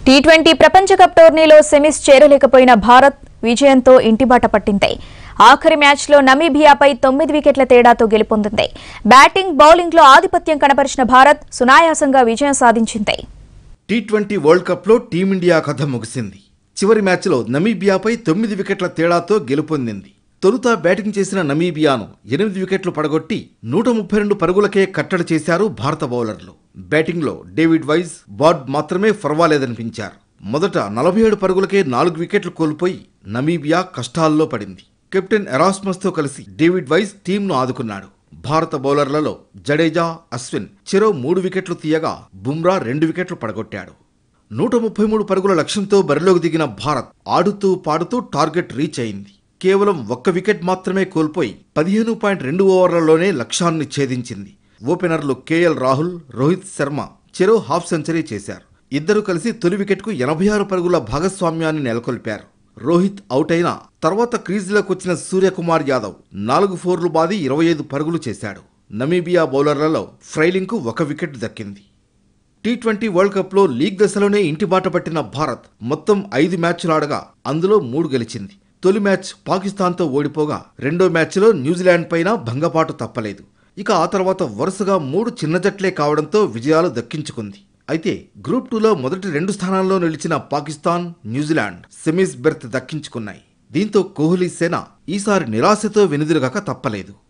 tea twenty ప్రపంచ cup టోర్నీలో semis చేరలేకపోయిన భారత్ విజయంతో ఇంటిబాట పట్టింది ఆఖరి మ్యాచ్లో నమీబియాపై తొమ్మిది వికెట్ల తేడాతో గెలుపొందింది బ్యాటింగ్ బౌలింగ్లో ఆధిపత్యం కనపరిచిన భారత్ సునాయాసంగా విజయం సాధించింది టీ ట్వంటీ వరల్డ్ కప్లో టీమిండియా కథ ముగిసింది చివరి మ్యాచ్లో నమీబియాపై తొమ్మిది వికెట్ల తేడాతో గెలుపొందింది తొలుత బ్యాటింగ్ చేసిన నమీబియాను ఎనిమిది వికెట్లు పడగొట్టి నూట ముప్పై రెండు పరుగులకే కట్టడి చేశారు భారత బౌలర్లు బ్యాటింగ్లో డేవిడ్ వైజ్ బార్డ్ మాత్రమే ఫర్వాలేదనిపించారు మొదట నలభై ఏడు పరుగులకే నాలుగు వికెట్లు కోల్పోయి నమీబియా కష్టాల్లో పడింది కెప్టెన్ ఎరాస్మస్తో కలిసి డేవిడ్ వైజ్ టీంను ఆదుకున్నాడు భారత బౌలర్లలో జడేజా అశ్విన్ చెరో మూడు వికెట్లు తీయగా బుమ్రా రెండు వికెట్లు పడగొట్టాడు నూట ముప్పై మూడు పరుగుల లక్ష్యంతో బరిలోకి దిగిన భారత్ ఆడుతూ పాడుతూ టార్గెట్ రీచ్ అయింది కేవలం ఒక్క వికెట్ మాత్రమే కోల్పోయి పదిహేను పాయింట్ రెండు ఓవర్లలోనే లక్ష్యాన్ని ఛేదించింది ఓపెనర్లు కేఎల్ రాహుల్ రోహిత్ శర్మ చెరో హాఫ్ సెంచరీ చేశారు ఇద్దరు కలిసి తొలి వికెట్కు ఎనభై ఆరు పరుగుల భాగస్వామ్యాన్ని నెలకొల్పారు రోహిత్ అవుట్ అయినా తర్వాత క్రీజులోకి వచ్చిన సూర్యకుమార్ యాదవ్ నాలుగు ఫోర్లు బాది ఇరవై ఐదు పరుగులు చేశాడు నమీబియా బౌలర్లలో ఫ్రైలింగ్కు ఒక వికెట్ దక్కింది టీ ట్వంటీ వరల్డ్ కప్లో లీగ్ దశలోనే ఇంటి బాట పట్టిన భారత్ మొత్తం ఐదు మ్యాచ్లు ఆడగా అందులో మూడు గెలిచింది తొలి మ్యాచ్ పాకిస్తాన్తో ఓడిపోగా రెండో మ్యాచ్లో న్యూజిలాండ్ పైన భంగపాటు తప్పలేదు ఇక ఆ తర్వాత వరుసగా మూడు చిన్న జట్లే కావడంతో విజయాలు దక్కించుకుంది అయితే గ్రూప్ టూలో మొదటి రెండు స్థానాల్లో నిలిచిన పాకిస్తాన్ న్యూజిలాండ్ సెమీస్ బెర్త్ దక్కించుకున్నాయి దీంతో కోహ్లీ సేన ఈసారి నిరాశతో వెనుదిరగక తప్పలేదు